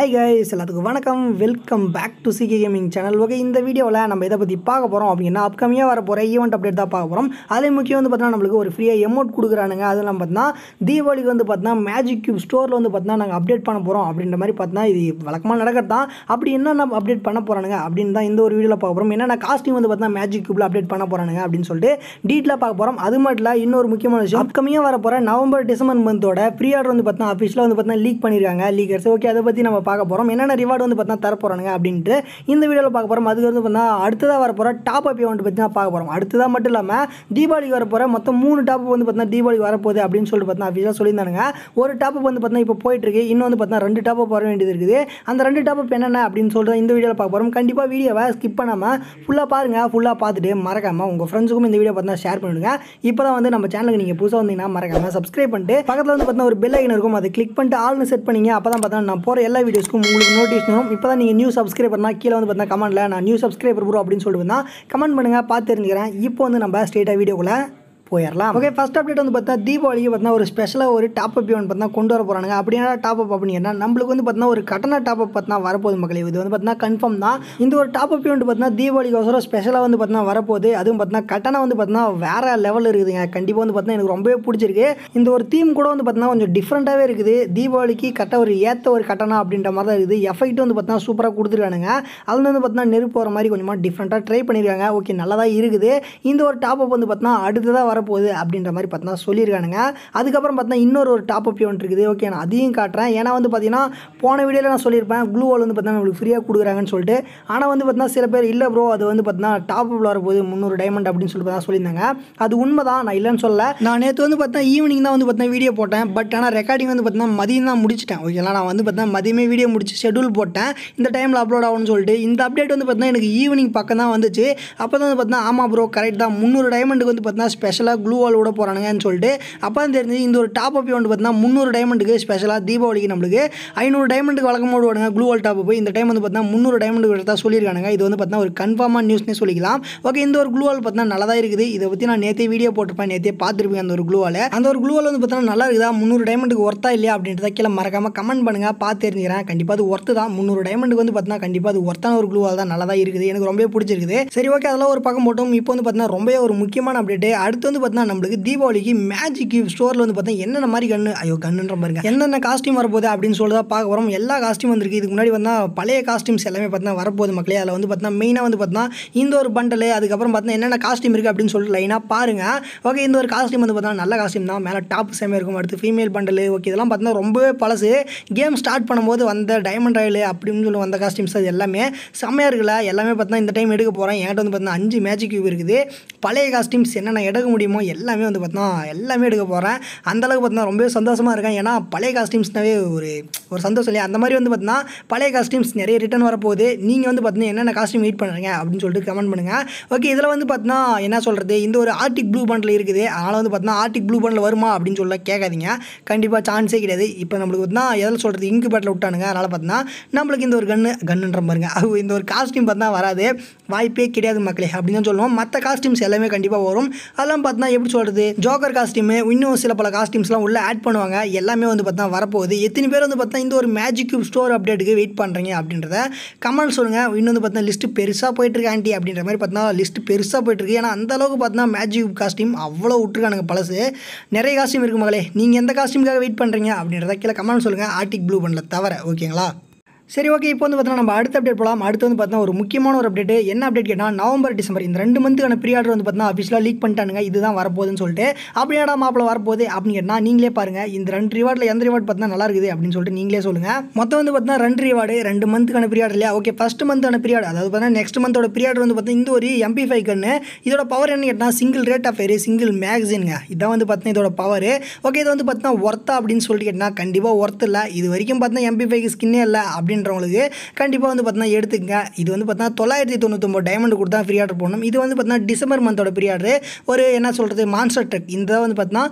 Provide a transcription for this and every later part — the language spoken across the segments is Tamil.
ஹாய் கைஸ் எல்லாத்துக்கும் வணக்கம் welcome back to CK gaming channel okay இந்த வீடியோவில் நம்ம இதை பற்றி பார்க்க போகிறோம் அப்படின்னா அப்கமியாக வர போகிற ஈவெண்ட் அப்டேட் தான் பார்க்க போகிறோம் அதே முக்கியம் வந்து பார்த்தீங்கன்னா நம்மளுக்கு ஒரு ஃப்ரீயாக எமௌண்ட் கொடுக்குறானுங்க அது நம்ம பார்த்தீங்கன்னா தீபாவளிக்கு வந்து பார்த்தீங்கன்னா மேஜிக் கியூப் ஸ்டோரில் வந்து பார்த்தீங்கன்னா நாங்கள் அப்டேட் பண்ண போகிறோம் அப்படின்ற மாதிரி பார்த்தீங்கன்னா இது வழக்கமாக நடக்கிறது தான் அப்படி என்னென்ன அப்டேட் பண்ண போகிறானுங்க அப்படின்னு தான் இந்த ஒரு வீடியோவில் பார்க்க போகிறோம் என்னென்ன காஸ்டியூம் வந்து பார்த்தீங்கன்னா மேஜிக் கியூப்பில் அப்டேட் பண்ண போகிறானுங்க அப்படின்னு சொல்லிட்டு டீட்டெயிலாக பார்க்க போகிறோம் அது மட்டும் இல்லை இன்னொரு முக்கியமான விஷயம் அப்கமியாக வர போகிற நவம்பர் டிசம்பர் மந்தோட ப்ரீ ஆர்டர் வந்து பார்த்தீங்கன்னா அஃபிஷியலாக வந்து பார்த்தீங்கன்னா லீக் பண்ணியிருக்காங்க லீக்கர்ஸ் ஓகே அதை பற்றி நம்ம பார்க்க போகிறோம் என்னென்ன ரிவார்டு வந்து பார்த்தீங்கன்னா தர போகிறானுங்க அப்படின்ட்டு இந்த வீடியோவில் பார்க்க போகிறோம் அதுக்கு வந்து பார்த்தீங்கன்னா அடுத்ததாக வர போகிற டாப் அப் இவெண்ட் பற்றி தான் பார்க்க போகிறோம் அடுத்ததாக மட்டும் இல்லாமல் தீபாவளிக்கு வர போகிற மொத்தம் மூணு டாப் வந்து பார்த்தீங்கன்னா தீபாவளிக்கு வரப்போகுது அப்படின்னு சொல்லிட்டு பார்த்தீங்கன்னா அஃபிஷியலாக சொல்லியிருந்தானுங்க ஒரு டாப் வந்து பார்த்தீங்கன்னா இப்போ போயிட்டு இருக்கு இன்னும் வந்து பார்த்தீங்கன்னா ரெண்டு டாப் வர வேண்டியது இருக்குது அந்த ரெண்டு டாப் என்னென்ன அப்படின்னு சொல்லிட்டு இந்த வீடியோவில் பார்க்க போகிறோம் கண்டிப்பாக வீடியோவை ஸ்கிப் பண்ணாமல் ஃபுல்லாக பாருங்கள் ஃபுல்லாக பார்த்துட்டு மறக்காமல் உங்கள் ஃப்ரெண்ட்ஸுக்கும் இந்த வீடியோ பார்த்தீங்கன்னா ஷேர் பண்ணிவிடுங்க இப்போ தான் வந்து நம்ம சேனலுக்கு நீங்கள் புதுசாக வந்தீங்கன்னா மறக்காமல் சப்ஸ்கிரைப் பண்ணிட்டு பக்கத்தில் வந்து பார்த்தீங்கன்னா ஒரு பெல் ஐக்கன் இருக்கும் அதை கிளிக் பண்ணிட்டு ஆல்னு செட் பண்ணீங்க அப்போ தான் பார்த்தீங்கன்னா நான் போகிற எல்லா வீடியோஸ்க்கும் உங்களுக்கு நோட்டிஃபிகேஷன் வரும் இப்போ தான் நீங்கள் நியூ சப்ஸ்கிரைபர்னா கீழே வந்து பார்த்தீங்கன்னா கமெண்ட்டில் நான் நியூ சப்ஸ்கிரைபர் ப்ரோ அப்படின்னு சொல்லிட்டு வந்தால் கமெண்ட் பண்ணுங்கள் பார்த்து தெரிஞ்சுக்கிறேன் இப்போ வந்து நம்ம ஸ்ட்ரெயிட்டாக வீடியோக்குள்ளே போயிடலாம் ஓகே ஃபஸ்ட் அப்டேட் வந்து பார்த்தா தீபாவளிக்கு பார்த்தா ஒரு ஸ்பெஷலாக ஒரு டாப் அப் ஈவெண்ட் பார்த்தா கொண்டு வர போகிறாங்க அப்படின்னா டாப் அப் அப்படின்னா நம்மளுக்கு வந்து பார்த்தா ஒரு கட்டண டாப் அப் பார்த்தா வரப்போகுது மக்களே இது வந்து பார்த்தா கன்ஃபார்ம் தான் இந்த ஒரு டாப் அப் ஈவெண்ட் பார்த்தா தீபாவளிக்கு ஸ்பெஷலாக வந்து பார்த்தா வரப்போகுது அதுவும் பார்த்தா கட்டணம் வந்து பார்த்தா வேற லெவல் இருக்குதுங்க கண்டிப்பாக வந்து பார்த்தா எனக்கு ரொம்பவே பிடிச்சிருக்கு இந்த ஒரு தீம் கூட வந்து பார்த்தா கொஞ்சம் டிஃப்ரெண்ட்டாகவே இருக்குது தீபாவளிக்கு கட்ட ஒரு ஏற்ற ஒரு கட்டணம் அப்படின்ற மாதிரி தான் இருக்குது எஃபெக்ட் வந்து பார்த்தா சூப்பராக கொடுத்துருக்கானுங்க அதில் வந்து பார்த்தா நெருப்பு போகிற மாதிரி கொஞ்சமாக டிஃப்ரெண்ட்டாக ட்ரை பண்ணியிருக்காங்க ஓகே நல்லா தான் இருக்குது இந்த ஒரு டாப் அப் வந்து பார்த்தா அடுத்ததாக வரப்போகுது அப்படின்ற மாதிரி பார்த்தீங்கன்னா சொல்லியிருக்கானுங்க அதுக்கப்புறம் பார்த்தீங்கன்னா இன்னொரு ஒரு டாப் அப் ஈவெண்ட் இருக்குது ஓகே நான் அதையும் காட்டுறேன் ஏன்னா வந்து பார்த்தீங்கன்னா போன வீடியோவில் நான் சொல்லியிருப்பேன் க்ளூ வால் வந்து பார்த்தீங்கன்னா நம்மளுக்கு ஃப்ரீயாக கொடுக்குறாங்கன்னு சொல்லிட்டு ஆனால் வந்து பார்த்தீங்கன்னா சில பேர் இல்லை ப்ரோ அது வந்து பார்த்தீங்கன்னா டாப் அப்பில் வரப்போகுது முந்நூறு டைமண்ட் அப்படின்னு சொல்லிட்டு தான் சொல்லியிருந்தாங்க அது உண்மை தான் நான் இல்லைன்னு சொல்ல நான் நேற்று வந்து பார்த்தா ஈவினிங் தான் வந்து பார்த்தீங்கன்னா வீடியோ போட்டேன் பட் ஆனால் ரெக்கார்டிங் வந்து பார்த்தீங்கன்னா மதியம் தான் முடிச்சிட்டேன் ஓகேங்களா நான் வந்து பார்த்தீங்கன்னா மதியமே வீடியோ முடிச்சு ஷெடியூல் போட்டேன் இந்த டைமில் அப்லோட் ஆகும்னு சொல்லிட்டு இந்த அப்டேட் வந்து பார்த்தீங்கன்னா எனக்கு ஈவினிங் பக்கம் தான் வந்துச்சு அப்போ தான் வந்து பார்த்தீங்கன்னா ஆமாம் ப்ரோ கரெக்ட் தான் முந்நூறு டைமண்டுக்கு வந்து பார்த்தீங்கன்னா ஸ்பெஷலாக க்ளூ வால் விட போகிறானுங்கன்னு சொல்லிட்டு அப்போ தான் தெரிஞ்சு இந்த ஒரு டாப் அப் வந்து பார்த்தீங்கன்னா முந்நூறு டைமண்டுக்கு ஸ்பெஷலாக தீபாவளிக்கு நம்மளுக்கு ஐநூறு டைமண்டுக்கு வழக்கம் போது விடுவாங்க க்ளூ வால் டாப் போய் இந்த டைம் வந்து பார்த்தீங்கன்னா முந்நூறு டைமண்டுக்கு எடுத்தா சொல்லியிருக்காங்க இது வந்து பார்த்தீங்கன்னா ஒரு கன்ஃபார்மாக நியூஸ்னே சொல்லிக்கலாம் ஓகே இந்த ஒரு க்ளூ வால் பார்த்தீங்கன்னா நல்லா தான் இருக்குது இதை பற்றி நான் நேற்றே வீடியோ போட்டிருப்பேன் நேற்றே பார்த்துருப்பேன் அந்த ஒரு க்ளூ வால் அந்த ஒரு க்ளூ வால் வந்து பார்த்தீங்கன்னா நல்லா இருக்குதா முந்நூறு டைமண்டுக்கு ஒர்த்தா இல்லையா அப்படின்றத கீழே மறக்காமல் கமெண்ட் பண்ணுங்கள் பார்த்து தெரிஞ்சுக்கிறேன் கண்டிப்பாக அது ஒர்த்து தான் முந்நூறு டைமண்டுக்கு வந்து பார்த்தீங்கன்னா கண்டிப்பாக அது ஒர்த்தான ஒரு க்ளூ வால் தான் நல்லா தான் இருக்குது எனக்கு ரொம்ப பிடிச்சிருக்குது சரி ஓகே அதெல்லாம் ஒரு பக்கம் போட்டும் இப்போ வந்து பார்த்தீங்கன்னா ரொம்ப ஒரு முக்கியமான அப்டேட் அடுத்து வந்து பார்த்தீங்கன்னா நம்மளுக்கு தீபாவளிக்கு மேஜிக் ஸ்டோரில் வந்து பார்த்தீங்கன்னா என்னென்ன மாதிரி கன்று ஐயோ கண்ணுன்ற பாருங்க என்னென்ன காஸ்டியூம் வரப்போகுது அப்படின்னு சொல்லி தான் பார்க்க வரோம் எல்லா காஸ்டியூம் வந்திருக்கு இதுக்கு முன்னாடி வந்தால் பழைய காஸ்டியூம்ஸ் எல்லாமே பார்த்தீங்கன்னா வரப்போகுது மக்களே அதில் வந்து பார்த்தீங்கன்னா மெயினாக வந்து பார்த்தீங்கன்னா இந்த ஒரு பண்டல் அதுக்கப்புறம் பார்த்தீங்கன்னா என்னென்ன காஸ்டியூம் இருக்குது அப்படின்னு சொல்லிட்டு லைனாக பாருங்கள் ஓகே இந்த ஒரு காஸ்டியூம் வந்து பார்த்தீங்கன்னா நல்ல காஸ்டியூம் தான் மேலே டாப் செம்மையாக இருக்கும் அடுத்து ஃபீமேல் பண்டல் ஓகே இதெல்லாம் பார்த்தீங்கன்னா ரொம்பவே பழசு கேம் ஸ்டார்ட் பண்ணும்போது வந்த டைமண்ட் ராயல் அப்படின்னு சொல்லி வந்த காஸ்டியூம்ஸ் அது எல்லாமே செம்மையாக இருக்குல்ல எல்லாமே பார்த்தீங்கன்னா இந்த டைம் எடுக்க போகிறேன் என்கிட்ட வந்து பார்த்தீங்கன்னா அஞ்சு மேஜிக் கியூப் இருக்குது பழைய காஸ்டியூம்ஸ் என்னென்ன எடுக்க முடியுமோ எல்லாமே வந்து பார்த்தீங்கன்னா எல்லாமே எடுக்க போகிறேன் அந்தளவுக்கு பார்த்தீங்கன்னா ரொம்பவே சந்தோஷமாக இருக்கேன் ஏன்னா பழைய காஸ்டியூம்ஸ்னாவே ஒரு ஒரு சந்தோஷம் இல்லையா அந்த மாதிரி வந்து பார்த்தீங்கன்னா பழைய காஸ்டியூம்ஸ் நிறைய ரிட்டன் வரப்போகுது நீங்கள் வந்து பார்த்தீங்கன்னா என்னென்ன காஸ்டியூம் வெயிட் பண்ணுறீங்க அப்படின்னு சொல்லிட்டு கமெண்ட் பண்ணுங்கள் ஓகே இதில் வந்து பார்த்தீங்கன்னா என்ன சொல்கிறது இந்த ஒரு ஆர்டிக் ப்ளூ பண்டில் இருக்குது அதனால் வந்து பார்த்தீங்கன்னா ஆர்டிக் ப்ளூ பண்டில் வருமா அப்படின்னு சொல்ல கேட்காதீங்க கண்டிப்பாக சான்ஸே கிடையாது இப்போ நம்மளுக்கு பார்த்தீங்கன்னா எதில் சொல்கிறது இங்கு பேட்டில் விட்டானுங்க அதனால் பார்த்தீங்கன்னா நம்மளுக்கு இந்த ஒரு கன்று கன்னுன்ற பாருங்க அது இந்த ஒரு காஸ்டியூம் பார்த்தா வராது வாய்ப்பே கிடையாது மக்களே அப்படின்னு தான் சொல்லுவோம் மற்ற காஸ்டியூம்ஸ் எல்லாமே கண்டிப்பாக வரும் அதெல்லாம் பார்த்தீங்கன்னா எப்படி சொல்கிறது ஜோக்கர் காஸ்டியூமு இன்னும் சில பல காஸ்டியூம்ஸ்லாம் உள்ளே ஆட் பண்ணுவாங்க எல்லாமே வந்து பார்த்தா வரப்போகுது எத்தனை பேர் வந்து பார்த்தா இந்த ஒரு மேஜிக் கியூப் ஸ்டோர் அப்டேட்டுக்கு வெயிட் பண்ணுறீங்க அப்படின்றத கமெண்ட் சொல்லுங்கள் இன்னும் வந்து பார்த்தா லிஸ்ட்டு பெருசாக போயிட்டுருக்கு ஆண்டி அப்படின்ற மாதிரி பார்த்தா லிஸ்ட்டு பெருசாக போயிட்டுருக்கு ஏன்னா அந்த அளவுக்கு பார்த்தா மேஜிக் காஸ்டியூம் அவ்வளோ விட்டுருக்கானுங்க பழசு நிறைய காஸ்டியூம் இருக்குது மகளே நீங்கள் எந்த காஸ்டியூமுக்காக வெயிட் பண்ணுறீங்க அப்படின்றத கீழே கமெண்ட் சொல்லுங்கள் ஆர்டிக் ப்ளூ பண்ணல தவிர ஓகேங்களா சரி ஓகே இப்போ வந்து பார்த்தீங்கன்னா நம்ம அடுத்த அப்டேட் போகலாம் அடுத்து வந்து பார்த்தீங்கன்னா ஒரு முக்கியமான ஒரு அப்டேட் என்ன அப்டேட் கேட்டால் நவம்பர் டிசம்பர் இந்த ரெண்டு மந்த்துக்கான ப்ரீ ஆர்டர் வந்து பார்த்தீங்கன்னா அஃபிஷியலாக லீக் பண்ணிட்டானுங்க இதுதான் வரப்போகுதுன்னு சொல்லிட்டு அப்படியாடா மாப்பிள வரப்போகுது அப்படின்னு கேட்டால் நீங்களே பாருங்கள் இந்த ரெண்டு ரிவார்டில் எந்த ரிவார்ட் பார்த்தா நல்லா இருக்குது அப்படின்னு சொல்லிட்டு நீங்களே சொல்லுங்கள் மொத்தம் வந்து பார்த்தீங்கன்னா ரெண்டு ரிவார்டு ரெண்டு மந்த்துக்கான ப்ரீ ஆர்டர் இல்லையா ஓகே ஃபஸ்ட் மந்த்தான ப்ரீ ஆர்டர் அதாவது பார்த்தீங்கன்னா நெக்ஸ்ட் மந்தோட ப்ரீ ஆர்டர் வந்து பார்த்தீங்கன்னா இந்த ஒரு எம்பி ஃபைவ் கண்ணு இதோட பவர் என்ன கேட்டால் single rate of fire single மேக்சின்ங்க இதான் வந்து பார்த்தீங்கன்னா இதோட பவர் ஓகே இது வந்து பார்த்தீங்கன்னா ஒர்த்தா அப்படின்னு சொல்லிட்டு கேட்டால் கண்டிப்பாக ஒர்த் இல்லை இது வரைக்கும் பார்த்தீங்கன்னா எம்பி ஃபைவ் ஸ்கின்னே இல்லை அப்படின்றவங்களுக்கு கண்டிப்பாக வந்து பார்த்தீங்கன்னா எடுத்துக்கங்க இது வந்து பார்த்தீங்கன்னா தொள்ளாயிரத்தி தொண்ணூத்தொம்பது டைமண்ட் கொடுத்தா ஃப்ரீ ஆர்டர் போடணும் இது வந்து பார்த்தீங்கன்னா டிசம்பர் மந்தோட ஃப்ரீ ஆர்டர் ஒரு என்ன சொல்கிறது மான்ஸ்டர் ட்ரக் இந்த வந்து பார்த்தீங்கன்னா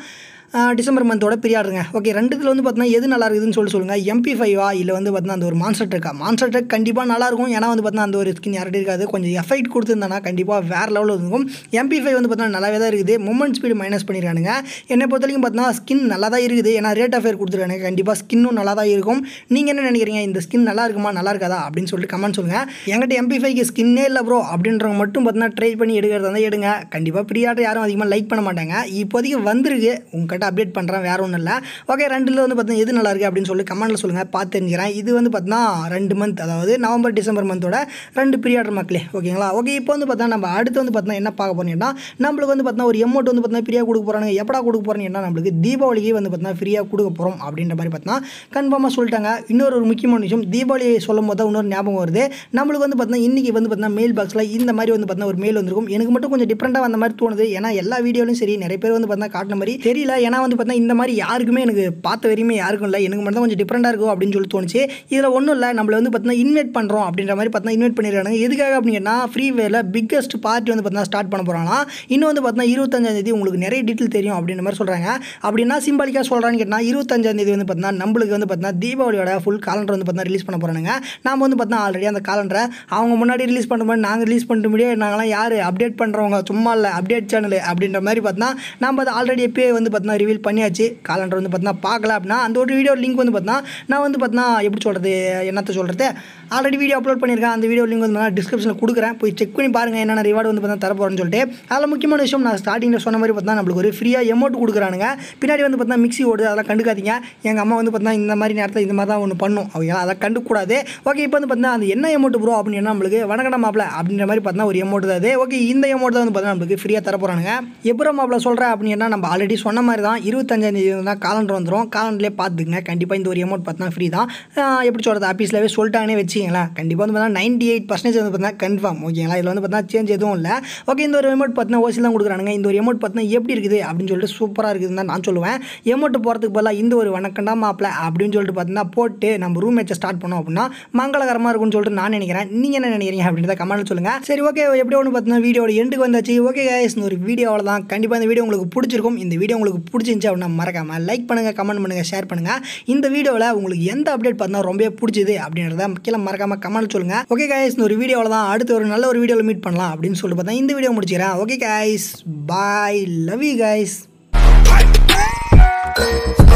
டிசம்பர் மந்தோட பிரியாடுங்க ஓகே ரெண்டுத்தில் வந்து பார்த்தீங்கன்னா எது நல்லா இருக்குதுன்னு சொல்லி சொல்லுங்கள் எம்பி ஃபைவா இல்லை வந்து பார்த்தீங்கன்னா அந்த ஒரு மான்சர் ட்ரக்கா மான்சர் ட்ரக் கண்டிப்பாக நல்லாயிருக்கும் ஏன்னா வந்து பார்த்தீங்கன்னா அந்த ஒரு ஸ்கின் யார்கிட்ட இருக்காது கொஞ்சம் எஃபெக்ட் கொடுத்துருந்தானா கண்டிப்பாக வேறு லெவலில் இருக்கும் எம்பி ஃபைவ் வந்து பார்த்தீங்கன்னா நல்லாவே தான் இருக்குது மூமெண்ட் ஸ்பீடு மைனஸ் பண்ணியிருக்கானுங்க என்னை பொறுத்த வரைக்கும் பார்த்தீங்கன்னா ஸ்கின் நல்லா தான் இருக்குது ஏன்னா ரேட் ஆஃப் ஃபேர் கொடுத்துருக்காங்க கண்டிப்பாக ஸ்கின்னும் நல்லா தான் இருக்கும் நீங்கள் என்ன நினைக்கிறீங்க இந்த ஸ்கின் நல்லா இருக்குமா நல்லா இருக்காதா அப்படின்னு சொல்லிட்டு கமெண்ட் சொல்லுங்கள் என்கிட்ட எம்பி ஃபைவ்க்கு ஸ்கின்னே இல்லை ப்ரோ அப்படின்றவங்க மட்டும் பார்த்தீங்கன்னா ட்ரை பண்ணி எடுக்கிறதா இருந்தால் எடுங்க கண்டிப்பாக ப்ரீஆர்டர் யாரும் அதிகமாக லைக் பண்ண மாட்டாங்க இப்போதைக்கு வந்திருக்கு உங்ககிட்ட அப்டேட் பண்ணுறேன் வேறு ஒன்றும் இல்லை ஓகே ரெண்டில் வந்து பார்த்தீங்கன்னா எது நல்லா இருக்குது அப்படின்னு சொல்லி கமெண்ட்டில் சொல்லுங்கள் பார்த்து தெரிஞ்சுக்கிறேன் இது வந்து பார்த்தீங்கன்னா ரெண்டு மந்த் அதாவது நவம்பர் டிசம்பர் மந்தோட ரெண்டு ப்ரீஆர்டர் மக்களே ஓகேங்களா ஓகே இப்போ வந்து பார்த்தா நம்ம அடுத்து வந்து பார்த்தீங்கன்னா என்ன பார்க்க போறோம்னா நம்மளுக்கு வந்து பார்த்தீங்கன்னா ஒரு எமௌண்ட் வந்து பார்த்தீங்கன்னா ஃப்ரீயாக கொடுக்க போகிறாங்க எப்படா கொடுக்க போகிறீங்கன்னா நம்மளுக்கு தீபாவளிக்கு வந்து பார்த்தீங்கன்னா ஃப்ரீயாக கொடுக்க போகிறோம் அப்படின்ற மாதிரி பார்த்தீங்கன்னா கன்ஃபார்மாக சொல்லிட்டாங்க இன்னொரு ஒரு முக்கியமான விஷயம் தீபாவளி சொல்லும் போது தான் இன்னொரு ஞாபகம் வருது நம்மளுக்கு வந்து பார்த்தீங்கன்னா இன்றைக்கி வந்து பார்த்தீங்கன்னா மெயில் பாக்ஸில் இந்த மாதிரி வந்து பார்த்தீங்கன்னா ஒரு மெயில் வந்திருக்கும் எனக்கு மட்டும் கொஞ்சம் டிஃப்ரெண்ட்டாக வந்த மாதிரி தோணுது ஏன்னா எல்லா வீடியோலையும் சரி நிறைய பேர் வந்து பார்த்தீங்கன்னா காட்டின மாதிரி தெரியல ஏன்னா வந்து பார்த்தீங்கன்னா இந்த மாதிரி யாருக்குமே எனக்கு பார்த்த வரையுமே யாருக்கும் இல்லை எனக்கு மட்டும் தான் கொஞ்சம் டிஃப்ரெண்ட்டாக இருக்கும் அப்படின்னு சொல்லி தோணுச்சு இதில் ஒன்றும் இல்லை நம்மள வந்து பார்த்தீங்கன்னா இன்வைட் பண்ணுறோம் அப்படின்ற மாதிரி பார்த்தீங்கன்னா இன்வைட் பண்ணிடுறாங்க எதுக்காக அப்படின்னா ஃப்ரீ வேல பிக்கஸ்ட் பார்ட்டி வந்து பார்த்தீங்கன்னா ஸ்டார்ட் பண்ண போகிறாங்களா இன்னும் வந்து பார்த்தீங்கன்னா இருபத்தஞ்சாந்தேதி உங்களுக்கு நிறைய டீட்டெயில் தெரியும் அப்படின்ற மாதிரி சொல்கிறாங்க அப்படின்னா சிம்பாலிக்காக சொல்கிறான்னு கேட்டால் இருபத்தஞ்சாந்தேதி வந்து பார்த்தீங்கன்னா நம்மளுக்கு வந்து பார்த்தீங்கன்னா தீபாவளியோட ஃபுல் காலண்டர் வந்து பார்த்தீங்கன்னா ரிலீஸ் பண்ண போகிறாங்க நாம வந்து பார்த்தீங்கன்னா ஆல்ரெடி அந்த காலண்டரை அவங்க முன்னாடி ரிலீஸ் பண்ணுற மாதிரி நாங்கள் ரிலீஸ் பண்ணிட்டு முடியாது நாங்களாம் யார் அப்டேட் பண்ணுறவங்க சும்மா இல்லை அப்டேட் சேனல் அப்படின்ற மாதிரி பார்த்தீங்கன்னா நம்ம அதை ஆல்ரெடி எப்பயே வந்து பார்த்தீங்கன்னா ரிவீல் பண்ணியாச்சு காலண்டர் வந்து பார்த்தீங்கன்னா பார்க்கல அப்படின்னா அந்த ஒரு வீடியோ லிங்க் வந்து பார்த்தீங்கன்னா நான் வந்து பார்த்தீங்கன்னா எப்படி சொல்கிறது என்னத்த சொல்கிறது ஆல்ரெடி வீடியோ அப்லோட் பண்ணியிருக்கேன் அந்த வீடியோ லிங்க் வந்து நான் டிஸ்கிரிப்ஷனில் கொடுக்குறேன் போய் செக் பண்ணி பாருங்கள் என்னென்ன ரிவார்டு வந்து பார்த்தா தரப்போகிறேன்னு சொல்லிட்டு அதில் முக்கியமான விஷயம் நான் ஸ்டார்டிங்கில் சொன்ன மாதிரி பார்த்தா நம்மளுக்கு ஒரு ஃப்ரீயாக எமௌண்ட் கொடுக்குறானுங்க பின்னாடி வந்து பார்த்தா மிக்ஸி ஓடுது அதெல்லாம் கண்டுக்காதீங்க எங்கள் அம்மா வந்து பார்த்தா இந்த மாதிரி நேரத்தில் இந்த மாதிரி தான் ஒன்று பண்ணும் அவங்க அதை கண்டுக்கூடாது ஓகே இப்போ வந்து பார்த்தா அந்த என்ன எமௌண்ட் ப்ரோ அப்படின்னா நம்மளுக்கு வணக்கடா மாப்பிள அப்படின்ற மாதிரி பார்த்தா ஒரு எமௌண்ட் தான் அது ஓகே இந்த எமௌண்ட் தான் வந்து பார்த்தா நம்மளுக்கு ஃப்ரீயாக தர போகிறானுங்க எப்போ மாப்பிள சொல்கிறேன் அப்படின்னா நம்ம ஆல்ரெடி சொன்ன மாதிரி தான் இருபத்தஞ்சாந்தேதி தான் காலண்டர் வந்துடும் காலண்டர்லேயே பார்த்துக்குங்க கண்டிப்பாக இந்த ஒரு அமௌண்ட் பார்த்தா ஃப்ரீ தான் ஆஹ் எப்படி சொல்கிறது ஆஃபீஸ்லவே சொல்லிட்டாங்கன்னே வச்சிங்களேன் கண்டிப்பாக வந்து பார்த்தா நைன்டி எயிட் பர்சன்டேஜ் வந்து பார்த்தா கன்ஃபார்ம் ஓகேங்களா இதில் வந்து பார்த்தா சேஞ்ச் எதுவும் இல்லை ஓகே இந்த ஒரு அமௌண்ட் பார்த்தா ஓசி தான் கொடுக்குறானுங்க இந்த ஒரு அமௌண்ட் பார்த்தா எப்படி இருக்குது அப்படின்னு சொல்லிட்டு சூப்பராக இருக்குதுன்னு தான் நான் சொல்லுவேன் அமௌண்ட் போகிறதுக்கு பதிலாக இந்த ஒரு வணக்கண்டா மாப்பிள அப்படின்னு சொல்லிட்டு பார்த்தீங்கன்னா போட்டு நம்ம ரூம் மேட்சை ஸ்டார்ட் பண்ணோம் அப்படின்னா மங்களகரமாக இருக்கும்னு சொல்லிட்டு நான் நினைக்கிறேன் நீங்கள் என்ன நினைக்கிறீங்க அப்படின்றத கமெண்ட்டில் சொல்லுங்கள் சரி ஓகே எப்படி ஒன்று பார்த்தீங்கன்னா வீடியோட எண்டுக்கு வந்தாச்சு ஓகே guys இந்த ஒரு வீடியோவில் தான் கண்டிப்பாக இந்த வீடியோ உங்களுக்கு பிடிச்சிருக்கும் இந்த வீடியோ உங்களுக்கு பிடிச்சிருந்துச்சு அப்படின்னா மறக்காமல் லைக் பண்ணுங்கள் கமெண்ட் பண்ணுங்கள் ஷேர் பண்ணுங்கள் இந்த வீடியோவில் உங்களுக்கு எந்த அப்டேட் பார்த்தா ரொம்ப பிடிச்சது அப்படின்றத கீழே மறக்காமல் கமெண்ட் சொல்லுங்கள் ஓகே guys இந்த ஒரு வீடியோவில் தான் அடுத்து ஒரு நல்ல ஒரு வீடியோவில் மீட் பண்ணலாம் அப்படின்னு சொல்லிட்டு பார்த்தா இந்த வீடியோ முடிச்சிக்கிறேன் okay guys bye love you guys